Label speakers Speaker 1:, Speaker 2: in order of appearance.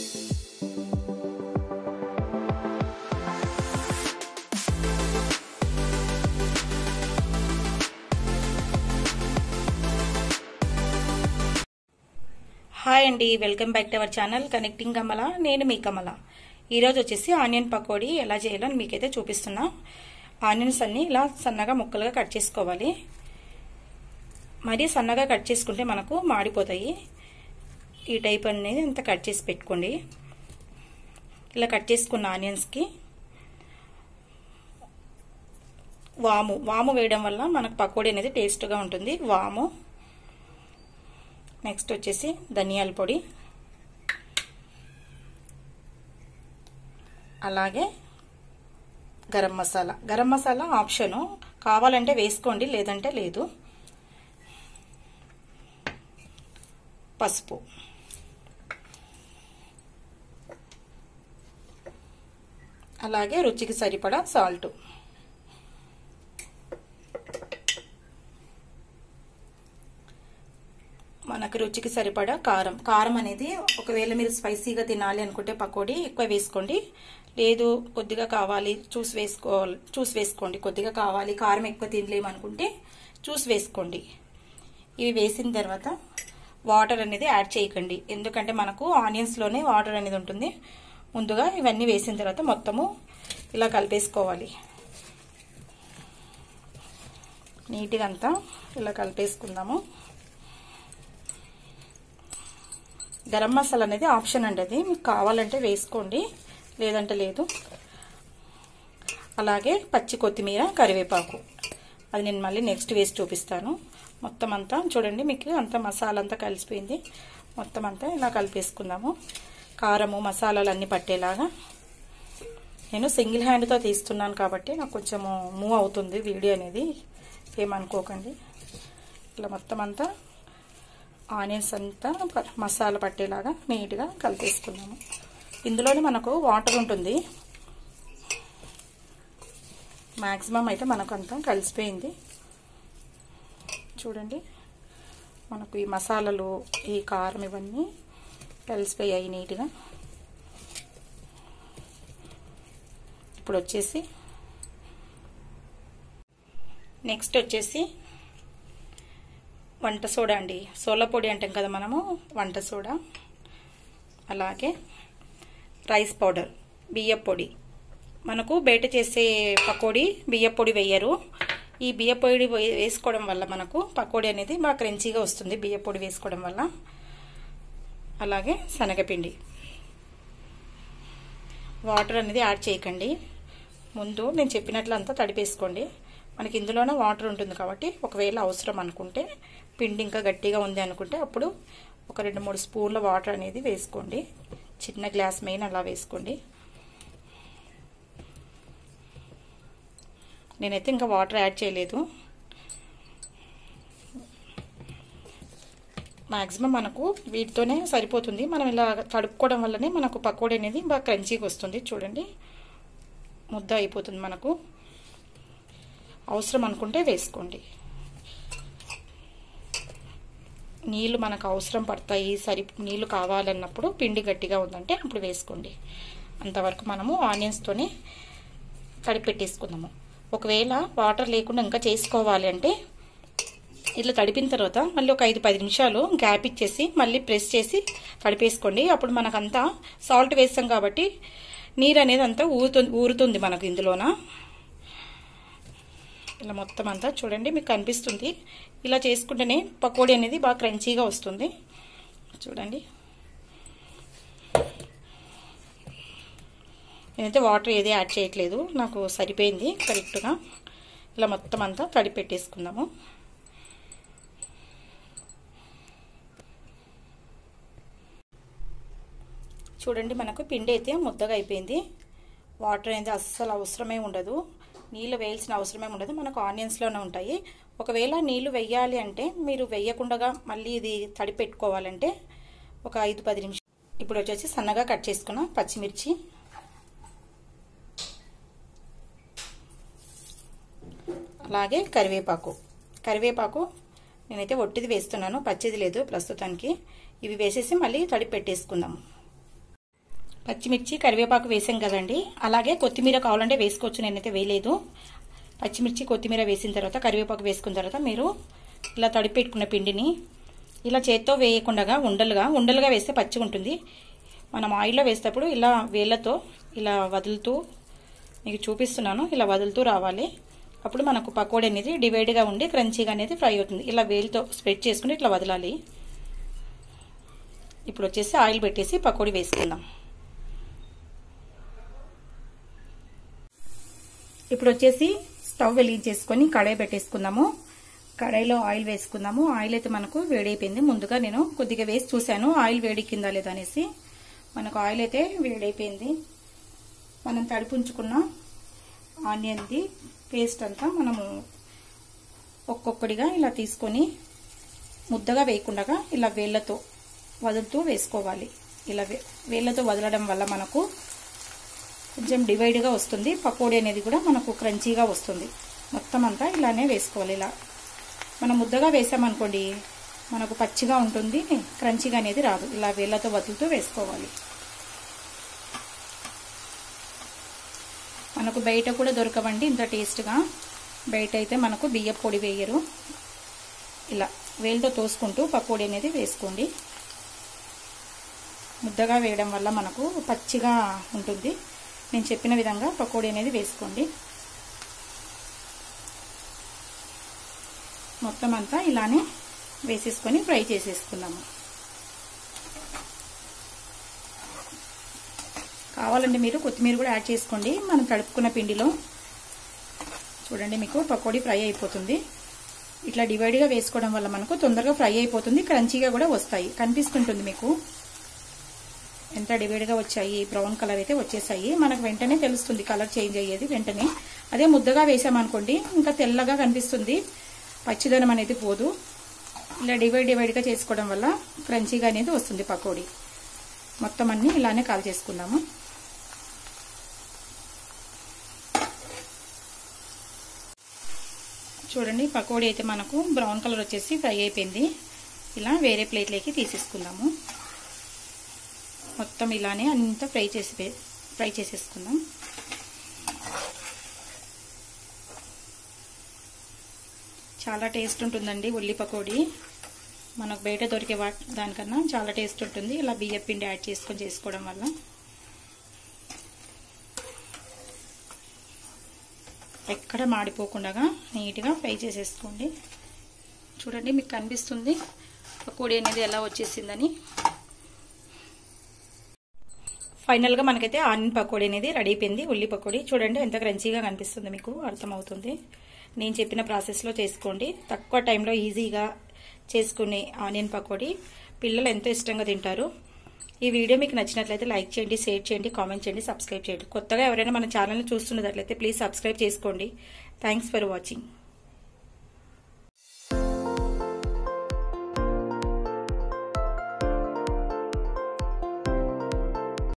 Speaker 1: hi అండి welcome back to our channel connecting Kamala నేను మీ కమల ఈరోజు వచ్చేసి ఆనియన్ పకోడీ ఎలా చేయాలో అని మీకైతే చూపిస్తున్నా ఆనియన్స్ అన్ని ఇలా సన్నగా ముక్కలుగా కట్ చేసుకోవాలి మరీ సన్నగా కట్ చేసుకుంటే మనకు మాడిపోతాయి ఈ టైప్ అనేది అంత కట్ చేసి పెట్టుకోండి ఇలా కట్ చేసుకున్న ఆనియన్స్కి వాము వాము వేయడం వల్ల మనకు పకోడీ అనేది టేస్ట్గా ఉంటుంది వాము నెక్స్ట్ వచ్చేసి ధనియాల పొడి అలాగే గరం మసాలా గరం మసాలా ఆప్షను కావాలంటే వేసుకోండి లేదంటే లేదు పసుపు అలాగే రుచికి సరిపడా సాల్ట్ మనకు రుచికి సరిపడా కారం కారం అనేది ఒకవేళ మీరు స్పైసీగా తినాలి అనుకుంటే పకోడీ ఎక్కువ వేసుకోండి లేదు కొద్దిగా కావాలి చూసి వేసుకోవాలి చూసి వేసుకోండి కొద్దిగా కావాలి కారం ఎక్కువ తినలేము అనుకుంటే చూసి వేసుకోండి ఇవి వేసిన తర్వాత వాటర్ అనేది యాడ్ చేయకండి ఎందుకంటే మనకు ఆనియన్స్లోనే వాటర్ అనేది ఉంటుంది ముందుగా ఇవన్నీ వేసిన తర్వాత మొత్తము ఇలా కలిపేసుకోవాలి నీట్గా అంతా ఇలా కలిపేసుకుందాము గరం మసాలా అనేది ఆప్షన్ అండి అది మీకు కావాలంటే వేసుకోండి లేదంటే లేదు అలాగే పచ్చి కొత్తిమీర కరివేపాకు అది నేను మళ్ళీ నెక్స్ట్ వేసి చూపిస్తాను మొత్తం అంతా చూడండి మీకు అంతా మసాలా అంతా కలిసిపోయింది మొత్తం అంతా ఇలా కలిపేసుకుందాము కారము మసాలాలు అన్నీ పట్టేలాగా నేను సింగిల్ హ్యాండ్తో తీస్తున్నాను కాబట్టి నాకు కొంచెము మూవ్ అవుతుంది వీడియో అనేది ఏమనుకోకండి ఇలా మొత్తం అంతా ఆనియన్స్ అంతా మసాలా పట్టేలాగా నీట్గా కలిపేసుకుందాము ఇందులోనే మనకు వాటర్ ఉంటుంది మ్యాక్సిమం అయితే మనకు అంతా కలిసిపోయింది చూడండి మనకు ఈ మసాలాలు ఈ కారం ఇవన్నీ కలిసిపోయాయి నీట్గా ఇప్పుడు వచ్చేసి నెక్స్ట్ వచ్చేసి వంట సోడా అండి సోల పొడి అంటాం కదా మనము వంట సోడా అలాగే రైస్ పౌడర్ బియ్య పొడి మనకు బయట చేసే పకోడీ బియ్య పొడి వేయరు ఈ బియ్య పొడి వేసుకోవడం వల్ల మనకు పకోడీ అనేది బాగా క్రంచీగా వస్తుంది బియ్య పొడి వేసుకోవడం వల్ల అలాగే శనగపిండి వాటర్ అనేది యాడ్ చేయకండి ముందు నేను చెప్పినట్లు అంతా తడిపేసుకోండి మనకి ఇందులోనే వాటర్ ఉంటుంది కాబట్టి ఒకవేళ అవసరం అనుకుంటే పిండి ఇంకా గట్టిగా ఉంది అనుకుంటే అప్పుడు ఒక రెండు మూడు స్పూన్ల వాటర్ అనేది వేసుకోండి చిన్న గ్లాస్ మెయిన్ అలా వేసుకోండి నేనైతే ఇంకా వాటర్ యాడ్ చేయలేదు మ్యాక్సిమం మనకు వీటితోనే సరిపోతుంది మనం ఇలా తడుపుకోవడం వల్లనే మనకు పకోడీ అనేది బాగా క్రంచీగా వస్తుంది చూడండి ముద్ద అయిపోతుంది మనకు అవసరం అనుకుంటే వేసుకోండి నీళ్ళు మనకు అవసరం పడతాయి సరి నీళ్ళు కావాలన్నప్పుడు పిండి గట్టిగా ఉందంటే అప్పుడు వేసుకోండి అంతవరకు మనము ఆనియన్స్తోనే తడిపెట్టేసుకుందాము ఒకవేళ వాటర్ లేకుండా ఇంకా చేసుకోవాలి అంటే ఇట్లా తడిపిన తర్వాత మళ్ళీ ఒక ఐదు పది నిమిషాలు గ్యాప్ ఇచ్చేసి మళ్ళీ ప్రెస్ చేసి తడిపేసుకోండి అప్పుడు మనకంతా సాల్ట్ వేస్తాం కాబట్టి నీరు అనేది అంతా ఊరుతుంది ఊరుతుంది మనకు ఇందులోన ఇలా మొత్తం అంతా చూడండి మీకు కనిపిస్తుంది ఇలా చేసుకుంటేనే పకోడీ అనేది బాగా క్రంచీగా వస్తుంది చూడండి నేనైతే వాటర్ ఏది యాడ్ చేయట్లేదు నాకు సరిపోయింది కరెక్ట్గా ఇలా మొత్తం అంతా తడి పెట్టేసుకుందాము చూడండి మనకు పిండి అయితే ముద్దగా అయిపోయింది వాటర్ అనేది అస్సలు అవసరమే ఉండదు నీళ్ళు వేయాల్సిన అవసరమే ఉండదు మనకు ఆనియన్స్లోనే ఉంటాయి ఒకవేళ నీళ్లు వెయ్యాలి అంటే మీరు వెయ్యకుండా మళ్ళీ ఇది తడి పెట్టుకోవాలంటే ఒక ఐదు పది నిమిషాలు ఇప్పుడు వచ్చేసి సన్నగా కట్ చేసుకున్న పచ్చిమిర్చి అలాగే కరివేపాకు కరివేపాకు నేనైతే ఒట్టిది వేస్తున్నాను పచ్చిది లేదు ప్రస్తుతానికి ఇవి వేసేసి మళ్ళీ తడి పెట్టేసుకుందాము పచ్చిమిర్చి కరివేపాకు వేసాం కదండి అలాగే కొత్తిమీర కావాలంటే వేసుకోవచ్చు నేనైతే వేయలేదు పచ్చిమిర్చి కొత్తిమీర వేసిన తర్వాత కరివేపాకు వేసుకున్న తర్వాత మీరు ఇలా తడిపి పెట్టుకున్న పిండిని ఇలా చేత్తో వేయకుండా ఉండలుగా ఉండలుగా వేస్తే పచ్చిగా ఉంటుంది మనం ఆయిల్లో వేసేటప్పుడు ఇలా వేళ్ళతో ఇలా వదులుతూ మీకు చూపిస్తున్నాను ఇలా వదులుతూ రావాలి అప్పుడు మనకు పకోడీ అనేది డివైడ్గా ఉండి క్రంచీగా అనేది ఫ్రై అవుతుంది ఇలా వేలుతో స్ప్రెడ్ చేసుకుని ఇట్లా వదలాలి ఇప్పుడు వచ్చేసి ఆయిల్ పెట్టేసి పకోడీ వేసుకుందాం ఇప్పుడు వచ్చేసి స్టవ్ వెలిగించేసుకొని కడాయి పెట్టేసుకుందాము కడాయిలో ఆయిల్ వేసుకుందాము ఆయిల్ అయితే మనకు వేడైపోయింది ముందుగా నేను కొద్దిగా వేసి చూశాను ఆయిల్ వేడికిందా లేదా అనేసి మనకు ఆయిల్ అయితే వేడైపోయింది మనం తడిపుంచుకున్న ఆనియన్ది పేస్ట్ అంతా మనము ఒక్కొక్కడిగా ఇలా తీసుకొని ముద్దగా వేయకుండా ఇలా వేళ్ళతో వదులుతూ వేసుకోవాలి ఇలా వేళ్ళతో వదలడం వల్ల మనకు కొంచెం డివైడ్గా వస్తుంది పకోడీ అనేది కూడా మనకు క్రంచీగా వస్తుంది మొత్తం అంతా ఇలానే వేసుకోవాలి ఇలా మనం ముద్దగా వేసామనుకోండి మనకు పచ్చిగా ఉంటుంది క్రంచీగా అనేది రాదు ఇలా వేళ్ళతో వదులుతూ వేసుకోవాలి మనకు బయట కూడా దొరకవండి ఇంత టేస్ట్గా బయట అయితే మనకు బియ్య పొడి వేయరు ఇలా వేలుతో తోసుకుంటూ పకోడీ అనేది వేసుకోండి ముద్దగా వేయడం వల్ల మనకు పచ్చిగా ఉంటుంది నేను చెప్పిన విధంగా పకోడీ అనేది వేసుకోండి మొత్తం అంతా ఇలానే వేసేసుకొని ఫ్రై చేసేసుకుందాము కావాలంటే మీరు కొత్తిమీర కూడా యాడ్ చేసుకోండి మనం తడుపుకున్న పిండిలో చూడండి మీకు పకోడీ ఫ్రై అయిపోతుంది ఇట్లా డివైడ్గా వేసుకోవడం వల్ల మనకు తొందరగా ఫ్రై అయిపోతుంది క్రంచీగా కూడా వస్తాయి కనిపిస్తుంటుంది మీకు ఎంత డివైడ్గా వచ్చాయి బ్రౌన్ కలర్ అయితే వచ్చేసాయి మనకు వెంటనే తెలుస్తుంది కలర్ చేంజ్ అయ్యేది వెంటనే అదే ముద్దగా వేసామనుకోండి ఇంకా తెల్లగా కనిపిస్తుంది పచ్చిదనం అనేది పోదు ఇలా డివైడ్ డివైడ్గా చేసుకోవడం వల్ల క్రంచీగా అనేది వస్తుంది పకోడీ మొత్తం అన్ని ఇలానే కాల్ చేసుకుందాము చూడండి పకోడీ అయితే మనకు బ్రౌన్ కలర్ వచ్చేసి ఫ్రై అయిపోయింది ఇలా వేరే ప్లేట్లోకి తీసేసుకుందాము మొత్తం ఇలానే అంతా ఫ్రై చేసి ఫ్రై చేసేసుకుందాం చాలా టేస్ట్ ఉంటుందండి ఉల్లి పకోడీ మనకు బయట దొరికే వా దానికన్నా చాలా టేస్ట్ ఉంటుంది ఇలా బియ్యం పిండి యాడ్ చేసుకొని చేసుకోవడం వల్ల ఎక్కడ మాడిపోకుండా నీట్గా ఫ్రై చేసేసుకోండి చూడండి మీకు కనిపిస్తుంది పకోడీ అనేది ఎలా వచ్చేసిందని ఫైనల్గా మనకైతే ఆనియన్ పకోడీ అనేది రెడీ అయిపోయింది ఉల్లి పకోడీ చూడండి ఎంత క్రంచీగా కనిపిస్తుంది మీకు అర్థమవుతుంది నేను చెప్పిన ప్రాసెస్లో చేసుకోండి తక్కువ టైంలో ఈజీగా చేసుకునే ఆనియన్ పకోడీ పిల్లలు ఎంతో ఇష్టంగా తింటారు ఈ వీడియో మీకు నచ్చినట్లయితే లైక్ చేయండి షేర్ చేయండి కామెంట్ చేయండి సబ్స్క్రైబ్ చేయండి కొత్తగా ఎవరైనా మన ఛానల్ని చూస్తున్నట్లయితే ప్లీజ్ సబ్స్క్రైబ్ చేసుకోండి థ్యాంక్స్ ఫర్ వాచింగ్